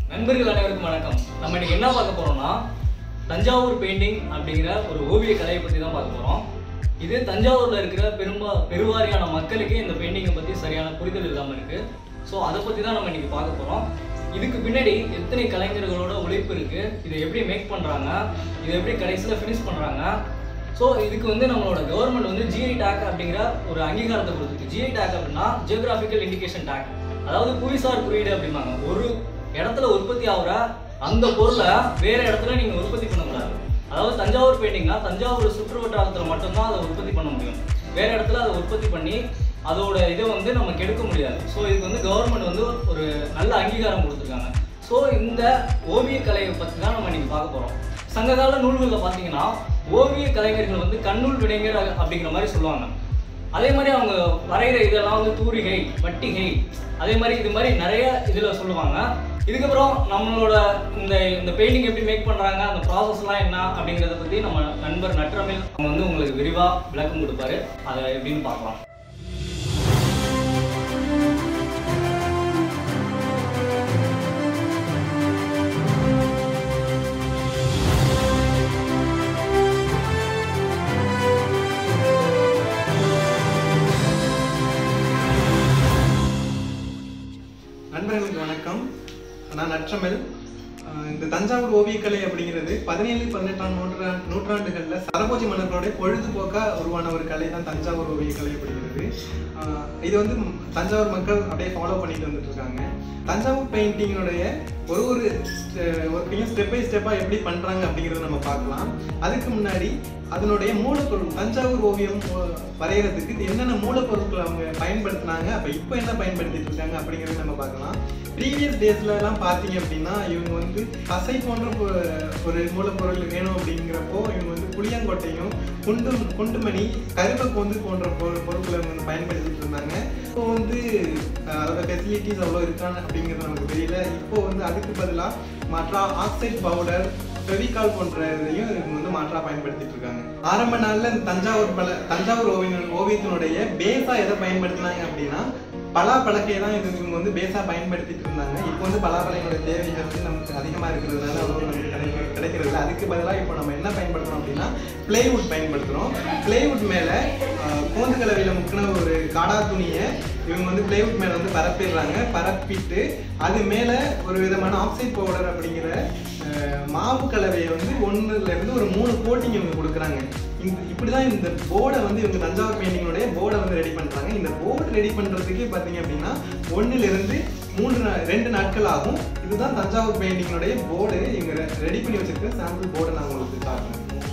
நண்பர்கள் அனைவருக்கும் வணக்கம் நம்ம இன்னைக்கு என்ன பார்க்க போறோம்னா தஞ்சாவூர் பெயிண்டிங் அப்படிங்கிற ஒரு ஓவிய கலையை பற்றி தான் பார்க்க போகிறோம் இது தஞ்சாவூரில் இருக்கிற பெரும்பா பெருவாரியான மக்களுக்கு இந்த பெயிண்டிங்கை பற்றி சரியான புரிதல் இல்லாமல் இருக்குது ஸோ அதை பற்றி தான் நம்ம இன்னைக்கு பார்க்க போகிறோம் இதுக்கு பின்னாடி எத்தனை கலைஞர்களோட உழைப்பு இருக்குது இதை எப்படி மேக் பண்ணுறாங்க இதை எப்படி கடைசியில் ஃபினிஷ் பண்ணுறாங்க ஸோ இதுக்கு வந்து நம்மளோட கவர்மெண்ட் வந்து ஜிஐ டேக் அப்படிங்கிற ஒரு அங்கீகாரத்தை கொடுத்துருக்கு ஜிஐ டேக் அப்படின்னா ஜியோகிராஃபிக்கல் இண்டிகேஷன் டேக் அதாவது புவிசார் குறியீடு அப்படிம்பாங்க ஒரு இடத்துல உற்பத்தி ஆகுற அந்த பொருளை வேற இடத்துல நீங்க உற்பத்தி பண்ணக்கூடாது அதாவது தஞ்சாவூர் பெயிண்டிங்னா தஞ்சாவூர் சுற்று வட்டாரத்தில் மட்டும்தான் அதை உற்பத்தி பண்ண முடியும் வேற இடத்துல அதை உற்பத்தி பண்ணி அதோட இதை வந்து நம்ம கெடுக்க முடியாது ஸோ இதுக்கு வந்து கவர்மெண்ட் வந்து ஒரு நல்ல அங்கீகாரம் கொடுத்துருக்காங்க ஸோ இந்த ஓவிய கலையை பற்றி தான் நம்ம இன்னைக்கு பார்க்க போகிறோம் சங்ககால நூல்களில் பார்த்தீங்கன்னா ஓவிய கலைஞர்கள் வந்து கண்ணூல் விடைஞர் அப்படிங்கிற மாதிரி சொல்லுவாங்க அதே மாதிரி அவங்க வரைகிற இதெல்லாம் வந்து தூரிகை வட்டிகை அதே மாதிரி இது மாதிரி நிறைய இதில் சொல்லுவாங்க இதுக்கப்புறம் நம்மளோட இந்த இந்த பெயிண்டிங் எப்படி மேக் பண்ணுறாங்க அந்த ப்ராசஸ்லாம் என்ன அப்படிங்கிறத பற்றி நம்ம நண்பர் நற்றமிழ் அவங்க வந்து உங்களுக்கு விரிவாக விளக்கம் கொடுப்பாரு அதை எப்படின்னு பார்க்கலாம் நண்பர்களுக்கு வணக்கம் நான் நற்றமிழ் அஹ் இந்த தஞ்சாவூர் ஓவியக்கலை அப்படிங்கிறது பதினேழு பதினெட்டாம் நூற்றா நூற்றாண்டுகளில் சரபோஜி மன்னர்களுடைய பொழுதுபோக்கா உருவான ஒரு கலை தான் தஞ்சாவூர் ஓவியக்கலை அப்படிங்கிறது அஹ் இது வந்து ம்- தஞ்சாவூர் மக்கள் அப்படியே ஃபாலோ பண்ணிட்டு வந்துட்டு இருக்காங்க தஞ்சாவூர் பெயிண்டிங்கினுடைய ஒரு ஒரு ஒர்க்கையும் ஸ்டெப் பை ஸ்டெப்பாக எப்படி பண்ணுறாங்க அப்படிங்கிறத நம்ம பார்க்கலாம் அதுக்கு முன்னாடி அதனுடைய மூலப்பொருள் தஞ்சாவூர் ஓவியம் ஓ- வரைகிறதுக்கு இது என்னென்ன மூலப்பொருட்கள் அவங்க பயன்படுத்தினாங்க அப்போ இப்போ என்ன பயன்படுத்திட்டு இருக்காங்க அப்படிங்கிறத நம்ம பார்க்கலாம் ப்ரீவியஸ் டேஸ்ல எல்லாம் பார்த்தீங்க அப்படின்னா இவங்க வந்து பசை போன்ற பொ- ஒரு மூலப்பொருள் வேணும் அப்படிங்கிறப்போ இவங்க வந்து புளியங்கொட்டையும் குண்டு குண்டுமணி கருவக்கோந்து போன்ற பொருள் பொருட்களை இவங்க வந்து பயன்படுத்திட்டு இருந்தாங்க இப்போ வந்து அஹ், அதோட ஃபெசிலிட்டிஸ் அவ்வளோ இருக்கான்னு அப்படிங்கிறது நமக்கு தெரியல இப்போ வந்து அதுக்கு பதிலாக மற்ற ஆக்சைட் பவுடர் ஃபெவிகால் போன்றதையும் இவங்க வந்து மாற்றா பயன்படுத்திட்டு இருக்காங்க ஆரம்ப நாள்ல இந்த தஞ்சாவூர் பல தஞ்சாவூர் ஓவிய ஓவியத்தினுடைய பேஸா எதை பயன்படுத்தினாங்க அப்படின்னா பலாப்பழக்கையை தான் இது இவங்க வந்து பேஸா பயன்படுத்திட்டு இருந்தாங்க இப்போ வந்து பலாப்பழையினுடைய தேவைகள் வந்து நமக்கு அதிகமா இருக்கிறதுனால அவ்வளோ நமக்கு கிடைக்க கிடைக்கிறது இல்லை அதுக்கு பதிலாக இப்போ நம்ம என்ன பயன்படுத்துறோம் அப்படின்னா பிளேவுட் பயன்படுத்துறோம் பிளேவுட் மேல ஆஹ், கோந்து கலவையில முக்கின ஒரு காடா துணியை இவங்க வந்து பிளேவுட் மேல வந்து பரப்பிடுறாங்க பரப்பிட்டு அது மேல ஒரு விதமான ஆக்சைட் பவுடர் அப்படிங்கிற அஹ், மாவு கலவையை வந்து ஒண்ணுல இருந்து ஒரு மூணு கோட்டிங் இவங்க கொடுக்குறாங்க இந்த இப்படிதான் இந்த போர்டை வந்து இவங்க தஞ்சாவூர் பெயிண்டிங்கோடைய போர்டை வந்து ரெடி பண்றாங்க இந்த போர்டு ரெடி பண்றதுக்கே பாத்தீங்க அப்படின்னா ஒண்ணுல இருந்து மூன்று நா- ரெண்டு நாட்கள் ஆகும் இதுதான் தஞ்சாவூர் பெயிண்டிங்கோடைய போர்டு இவங்க ரெடி பண்ணி வச்சிருக்க சாம்பிள் போர்டை நான் உங்களுக்கு காட்டுறேன்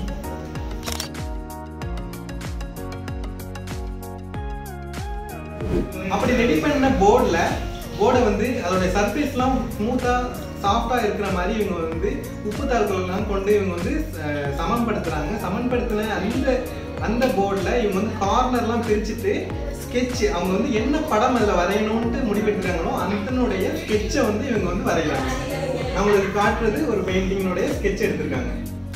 அப்படி ரெடி பண்ண போர்டில் போர்டை வந்து அதோட சர்ஃபேஸ்லாம் ஸ்மூத்தாக சாஃப்டாக இருக்கிற மாதிரி இவங்க வந்து உப்பு தாள்களெல்லாம் கொண்டு இவங்க வந்து அஹ், சமன்படுத்துறாங்க சமன்படுத்தின அந்த அந்த போர்டில் இவங்க வந்து கார்னர்லாம் பிரிச்சுட்டு ஸ்கெட்ச் அவங்க வந்து என்ன படம் அதில் வரையணும்ட்டு முடிவெடுக்கிறாங்களோ அதனுடைய ஸ்கெட்சை வந்து இவங்க வந்து வரைகிறாங்க அவங்களுக்கு காட்டுறது ஒரு பெயிண்டிங்கினுடைய ஸ்கெட்ச் எடுத்திருக்காங்க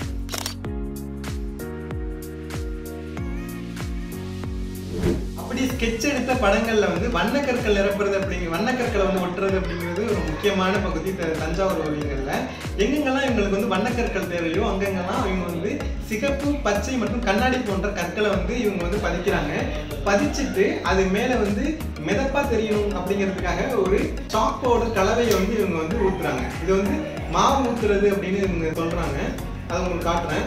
அப்படி ஸ்கெட்ச் எடுத்த படங்கள்ல வந்து வண்ணக்கற்கள் நிரப்புறது அப்படிங்கிற வண்ணக்கற்களை வந்து ஒட்டுறது அப்படிங்கிறது ஒரு முக்கியமான பகுதி த- தஞ்சாவூர் ஓவியங்கள்ல எங்கெங்கெல்லாம் இவங்களுக்கு வந்து வண்ணக்கற்கள் தேவையோ அங்கங்கெல்லாம் இவங்க வந்து சிகப்பு பச்சை மற்றும் கண்ணாடி போன்ற கற்களை வந்து இவங்க வந்து பதிக்கிறாங்க பதிச்சுட்டு அது மேல வந்து மிதப்பா தெரியணும் அப்படிங்கிறதுக்காக ஒரு சாக் பவுடர் கலவையை வந்து இவங்க வந்து ஊத்துறாங்க இது வந்து மாவு ஊத்துறது அப்படின்னு இவங்க சொல்றாங்க அதை உங்களுக்கு காட்டுறேன்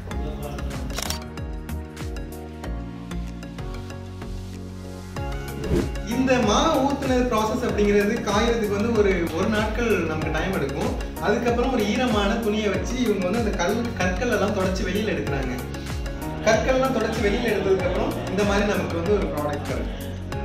இந்த மா ஊத்துனது ப்ராசஸ் அப்படிங்கிறது காயறதுக்கு வந்து ஒரு ஒரு நாட்கள் நமக்கு டைம் எடுக்கும் அதுக்கப்புறம் ஒரு ஈரமான துணியை வச்சு இவங்க வந்து அந்த கல் கற்கள் எல்லாம் தொடச்சி வெளியில எடுக்கிறாங்க கற்கள்லாம் தொடச்சி வெளியில எடுத்ததுக்கு அப்புறம் இந்த மாதிரி நமக்கு வந்து ஒரு ப்ராடக்ட் கிடைக்கும்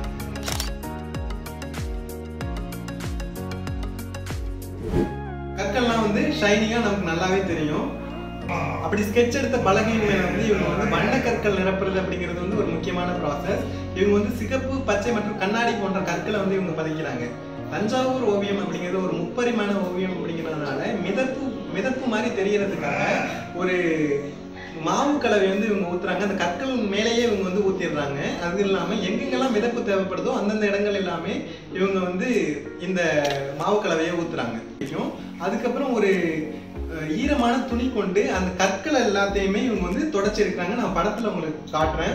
கற்கள்லாம் வந்து ஷைனிங்கா நமக்கு நல்லாவே தெரியும் அப்படி ஸ்கெட்ச் எடுத்த பலகையின் மேல வந்து இவங்க வந்து வண்ணக்கற்கள் நிரப்புறது அப்படிங்கிறது வந்து ஒரு முக்கியமான ப்ராசஸ் இவங்க வந்து சிகப்பு பச்சை மற்றும் கண்ணாடி போன்ற கற்களை வந்து இவங்க பதிக்கிறாங்க தஞ்சாவூர் ஓவியம் அப்படிங்கிறது ஒரு முப்பரிமாண ஓவியம் அப்படிங்கிறதுனால மிதப்பு மிதப்பு மாதிரி தெரியறதுக்காக ஒரு மாவு கலவை வந்து இவங்க ஊத்துறாங்க அந்த கற்கள் மேலேயே இவங்க வந்து ஊத்திடுறாங்க அது இல்லாம எங்கெங்கெல்லாம் மிதப்பு தேவைப்படுதோ அந்தந்த இடங்கள் எல்லாமே இவங்க வந்து இந்த மாவு கலவையை ஊத்துறாங்க அதுக்கப்புறம் ஒரு அஹ், ஈரமான துணி கொண்டு அந்த கற்கள் எல்லாத்தையுமே இவங்க வந்து தொடச்சி எடுக்கிறாங்க நான் படத்துல உங்களுக்கு காட்டுறேன்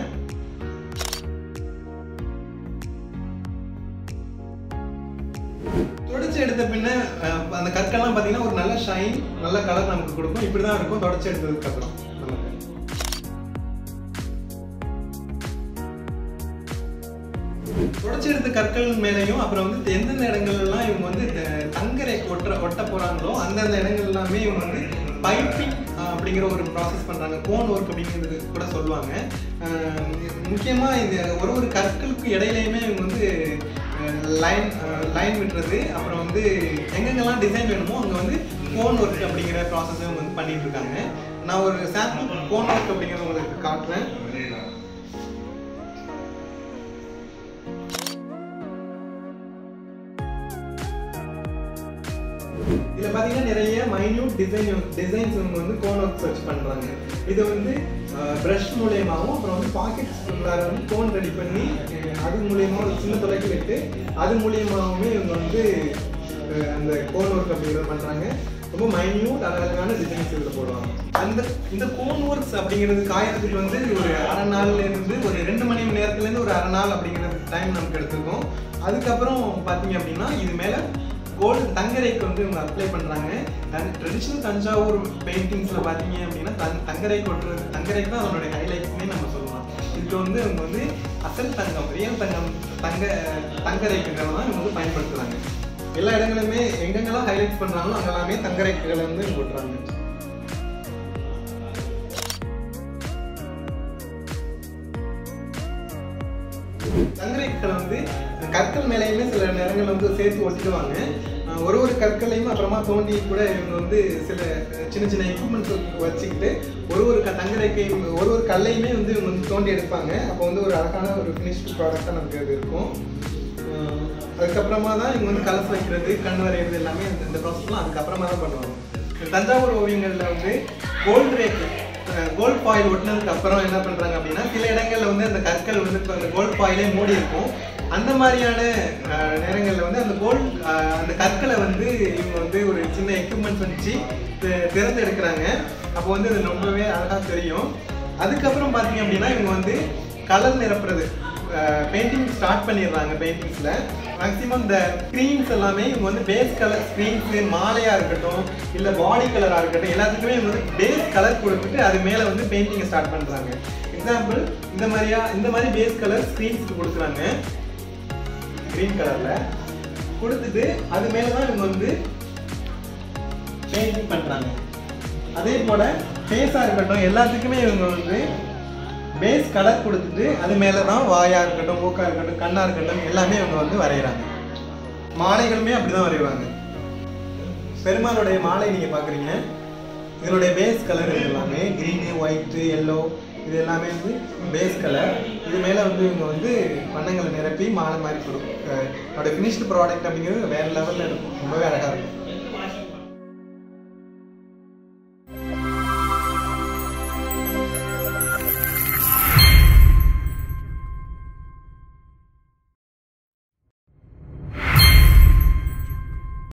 தொடச்சி எடுத்த பின்ன அஹ், அந்த கற்கள்லாம் பார்த்தீங்கன்னா ஒரு நல்ல ஷைன் நல்ல கலர் நமக்கு கொடுக்கும் இப்படி தான் இருக்கும் தொடச்சி எடுத்ததுக்கு அப்புறம் நமக்கு தொடச்சி எடுத்த கற்கள் மேலேயும் அப்புறம் வந்து எந்தெந்த இடங்கள்லாம் இவங்க வந்து த- தங்கரை ஒட்ட ஒட்ட போறாங்களோ அந்தந்த இடங்கள் எல்லாமே இவங்க வந்து பைப்பிங் அப்படிங்கிற ஒரு ப்ராசஸ் பண்றாங்க கோன் ஒர்க் அப்படிங்கிறது கூட சொல்லுவாங்க அஹ் முக்கியமா இது ஒரு ஒரு கற்களுக்கு இடையிலையுமே இவங்க வந்து லைன் லைன் விட்டுறது அப்புறம் வந்து எங்கெங்கெல்லாம் டிசைன் வேணுமோ அங்கே வந்து கோன் ஒர்க் அப்படிங்கிற ப்ராசஸ் இவங்க வந்து பண்ணிட்டு இருக்காங்க நான் ஒரு சாம்பிள் கோன் ஒர்க் அப்படிங்கிறத உங்களுக்கு காட்டுறேன் இதுல பாத்தீங்கன்னா நிறைய மைன்யூட் டிசைன் டிசைன்ஸ் இவங்க வந்து கோன் ஒர்க் சர்ச் பண்றாங்க இது வந்து பிரஷ் மூலியமாவும் அப்புறம் வந்து பாக்கெட்ஸ் வந்து கோன் ரெடி பண்ணி அஹ், அது மூலியமா ஒரு சின்ன தொலைக்கு விட்டு அது மூலியமாவுமே இவங்க வந்து அஹ், அந்த கோன் ஒர்க் அப்படிங்கிறத பண்றாங்க ரொம்ப மைன்யூட் அழகான டிசைன்ஸ் இதுல போடுவாங்க அந்த இந்த கோன் ஒர்க்ஸ் அப்படிங்கிறது காயறதுக்கு வந்து ஒரு அரை நாள்ல இருந்து ஒரு ரெண்டு மணி நேரத்துல இருந்து ஒரு அரை நாள் அப்படிங்கிறது டைம் நமக்கு எடுத்துக்கும் அதுக்கப்புறம் பாத்தீங்க அப்படின்னா இது மேல கோல்டு தங்கரைக்கு வந்து இவங்க அப்ளை பண்றாங்க ட்ரெடிஷ்னல் தஞ்சாவூர் பெயிண்டிங்ஸ்ல பாத்தீங்க அப்படின்னா தங் தங்கரை கொட்டுறது தங்கரைக்கு தான் அதனுடைய ஹைலைட்ஸ்னே நம்ம சொல்லலாம் இதுக்கு வந்து இவங்க வந்து அசல் தங்கம் ரியல் தங்கம் தங்க தங்கரைக்குகளை தான் இவங்க வந்து பயன்படுத்துறாங்க எல்லா இடங்களுமே எங்கெங்கெல்லாம் ஹைலைட் பண்றாங்களோ அங்கெல்லாமே தங்கரைக்குகளை வந்து இவங்க கொட்டுறாங்க சங்கரைக்களை வந்து கற்கள் மேலேயுமே சில நேரங்கள் வந்து சேர்த்து ஒட்டிடுவாங்க அஹ் ஒரு ஒரு கற்களையும் அப்புறமா தோண்டி கூட இவங்க வந்து சில அஹ், சின்ன சின்ன எக்யூப்மெண்ட்ஸ் வச்சுக்கிட்டு ஒரு ஒரு க தங்கரைக்கையும் ஒரு ஒரு கல்லையுமே வந்து இவங்க வந்து தோண்டி எடுப்பாங்க அப்போ வந்து ஒரு அழகான ஒரு ஃபினிஷ்டு ப்ராடக்டாக நமக்கு அது இருக்கும் அஹ், அதுக்கப்புறமா தான் இவங்க வந்து கலசு வைக்கிறது கண் வரைகிறது எல்லாமே இந்த- இந்த ப்ராசஸ்லாம் அதுக்கப்புறமா தான் பண்ணுவாங்க இந்த தஞ்சாவூர் ஓவியங்களில் வந்து கோல்டு ரேக் கோல்ட் பாயில் ஒட்டினதுக்கு அப்புறம் என்ன பண்றாங்க அப்படின்னா சில இடங்கள்ல வந்து அந்த கற்கள் வந்து இப்ப அந்த கோல்ட் பாயிலே மூடி இருக்கும் அந்த மாதிரியான அஹ், நேரங்கள்ல வந்து அந்த கோல்ட் அந்த கற்களை வந்து இவங்க வந்து ஒரு சின்ன எக்யூப்மெண்ட்ஸ் வச்சு தி- திறந்து எடுக்கிறாங்க அப்போ வந்து அது ரொம்பவே அழகா தெரியும் அதுக்கப்புறம் பார்த்தீங்க அப்படின்னா இவங்க வந்து கலர் நிரப்புறது பெயிண்டிங் ஸ்டார்ட் பண்ணிடுறாங்க பெயிண்டிங்ஸ்ல மேக்ஸிமம் இந்த ஸ்க்ரீன்ஸ் எல்லாமே இவங்க வந்து பேஸ் கலர் ஸ்க்ரீன்ஸ் மாலையா இருக்கட்டும் இல்ல பாடி கலரா இருக்கட்டும் எல்லாத்துக்குமே இவங்க வந்து பேஸ் கலர் கொடுத்துட்டு அது மேல வந்து பெயிண்டிங் ஸ்டார்ட் பண்றாங்க எக்ஸாம்பிள் இந்த மாதிரியா இந்த மாதிரி பேஸ் கலர் ஸ்க்ரீன்ஸ்க்கு கொடுக்குறாங்க கிரீன் கலர்ல கொடுத்துட்டு அது மேல தான் இவங்க வந்து பெயிண்டிங் பண்றாங்க அதே போல ஃபேஸா இருக்கட்டும் எல்லாத்துக்குமே இவங்க வந்து பேஸ் கலர் கொடுத்துட்டு அது மேல தான் வாயா இருக்கட்டும் மூக்கா இருக்கட்டும் கண்ணா இருக்கட்டும் எல்லாமே இவங்க வந்து வரைகிறாங்க மாலைகளுமே அப்படிதான் வரைவாங்க பெருமாளுடைய மாலை நீங்க பாக்குறீங்க இதனுடைய பேஸ் கலர் இது எல்லாமே க்ரீனு ஒயிட்டு எல்லோ இது எல்லாமே வந்து பேஸ் கலர் இது மேலே வந்து இவங்க வந்து வண்ணங்களை நிரப்பி மாலை மாதிரி கொடுக்கும் அதோட ஃபினிஷ்டு ப்ராடக்ட் அப்படிங்கிறது வேற லெவலில் இருக்கும் ரொம்பவே அழகாக இருக்கும்